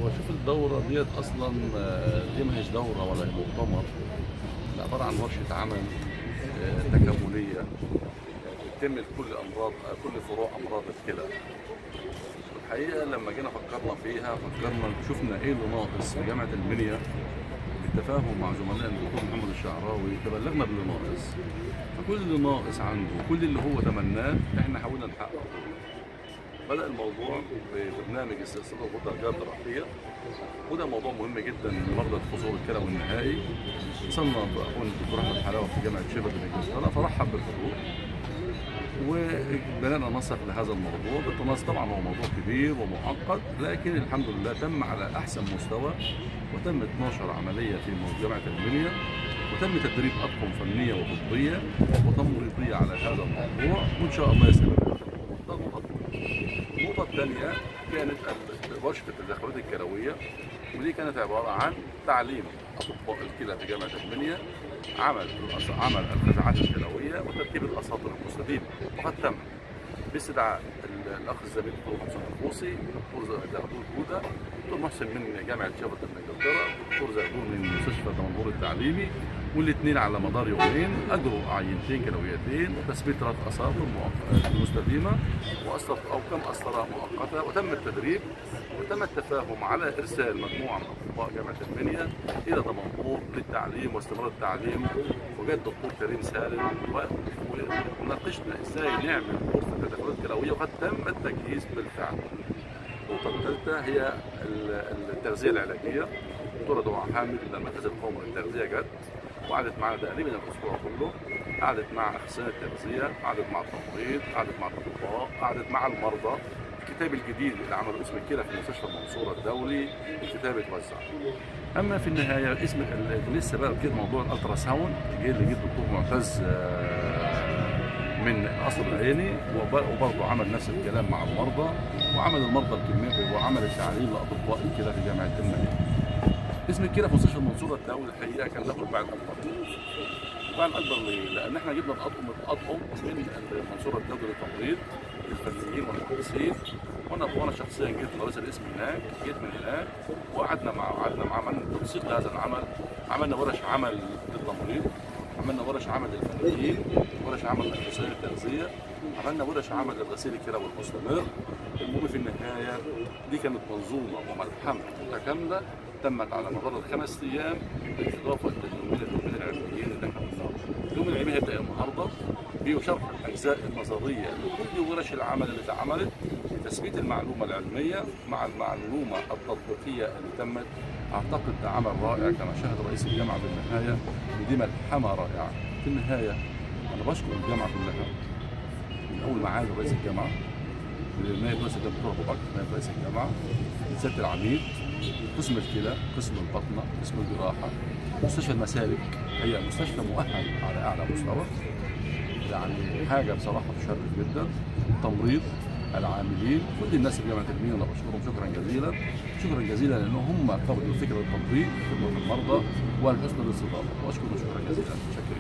هو شوف الدورة ديت أصلا آه، دي ما هيش دورة ولا هي مؤتمر ده عبارة عن ورشة عمل آه، تكاملية بتتم لكل أمراض آه، كل فروع أمراض الكلى. الحقيقة لما جينا فكرنا فيها فكرنا شفنا إيه اللي ناقص في جامعة المنيا بالتفاهم مع زملائنا الدكتور محمد الشعراوي تبلغنا باللي ناقص. فكل اللي ناقص عنده كل اللي هو تمناه احنا حاولنا نحققه. بدأ الموضوع ببرنامج استئصال الغدة الجارة الجراحية وده موضوع مهم جدا لمرضى الخصوص الكلى والنهائي وصلنا بأخونا الدكتور أحمد حلاوة في جامعة شيفرد الإنجلترا فرحب بالحضور وبدأنا ننسق لهذا الموضوع بالتناسق طبعا هو موضوع كبير ومعقد لكن الحمد لله تم على أحسن مستوى وتم 12 عملية في جامعة المنيا وتم تدريب أطقم فنية وطبية وتمريضية على هذا الموضوع وإن شاء الله يستمر ده النقطة الأولى. النقطة الثانية كانت ال- ورشة التدخلات الكلوية ودي كانت عبارة عن تعليم أطباء الكلى في جامعة المنيا عمل الأص- عمل القزعات الكلوية وتركيب الأساطر المستديمة وقد تم باستدعاء ال- الأخ الزميل الدكتور محسن الفوسي الدكتور زهدور جودة الدكتور محسن من جامعة شيفرد من إنجلترا الدكتور زهدور من مستشفى دمنهور التعليمي والاثنين على مدار يومين اجروا عينتين كلويتين وتثبيت ثلاث اساطر مؤق- مستديمه واسطر او كم اسطره مؤقته وتم التدريب وتم التفاهم على ارسال مجموعه من اطباء جامعه المنيا الى دمنهور للتعليم واستمرار التعليم وجاء الدكتور كريم سالم و- و- وناقشنا ازاي نعمل غرفه تدخلات كلويه وقد تم التجهيز بالفعل. النقطة الثالثة هي ال- التغذية العلاجية دكتورة دعاء حامد من المركز القومي للتغذية جت وقعدت معنا تقريبا الأسبوع كله قعدت مع أخصائيين التغذية قعدت مع التمريض قعدت مع الأطباء قعدت مع المرضى الكتاب الجديد اللي عمله اسم الكلى في مستشفى المنصورة الدولي الكتاب اتوزع اما في النهايه اسم ال- لسه بقى كده موضوع الالترا ساوند جه اللي جه الدكتور معتز آه، من قصر العيني وب- وبرضه عمل نفس الكلام مع المرضى وعمل المرضى الكميه وعمل التعليم لاطباء الكلى في جامعه المنيا. اسم الكلى في مستشفى المنصوره الدولي الحقيقه كان له الباع الاكبر. الباع الاكبر ليه؟ لان احنا جبنا الاطقم الاطقم من المنصوره الدولي للتمريض الفنيين والمهندسين وانا وانا شخصيا جيت من رئيس القسم هناك جيت من هناك وقعدنا مع قعدنا مع عملنا تنسيق لهذا العمل عملنا ورش عمل للتمريض عملنا ورش عمل للفنيين ورش عمل لاخصائيين التغذيه عملنا ورش عمل لغسيل الكلى والمستمر المهم في النهايه دي كانت منظومه وملحمه متكامله تمت على مدار الخمس ايام بالاضافه لليومين اليومين العلميين اللي احنا قلناهم. اليوم العلمي هيبدا النهارده بشرح الاجزاء النظريه لكل ورش العمل اللي اتعملت تثبيت المعلومه العلميه مع المعلومه التطبيقيه اللي تمت اعتقد ده عمل رائع كما شاهد رئيس الجامعه بالنهايه ودي ملحمه رائعه في النهايه انا بشكر الجامعه كلها من اول معالي رئيس الجامعه نائب رئيس الجامعه دكتور ابو بكر نائب رئيس الجامعه سياده العميد قسم الكلى قسم البطنه قسم الجراحه مستشفى المسالك هي مستشفى مؤهل على اعلى مستوى يعني حاجه بصراحه تشرف جدا تمريض العاملين كل الناس في جامعه المنيا انا بشكرهم شكرا جزيلا شكرا جزيلا لان هم قبلوا فكره التمريض خدمه المرضى والحسن الاستضافه واشكرهم شكرا جزيلا شكرا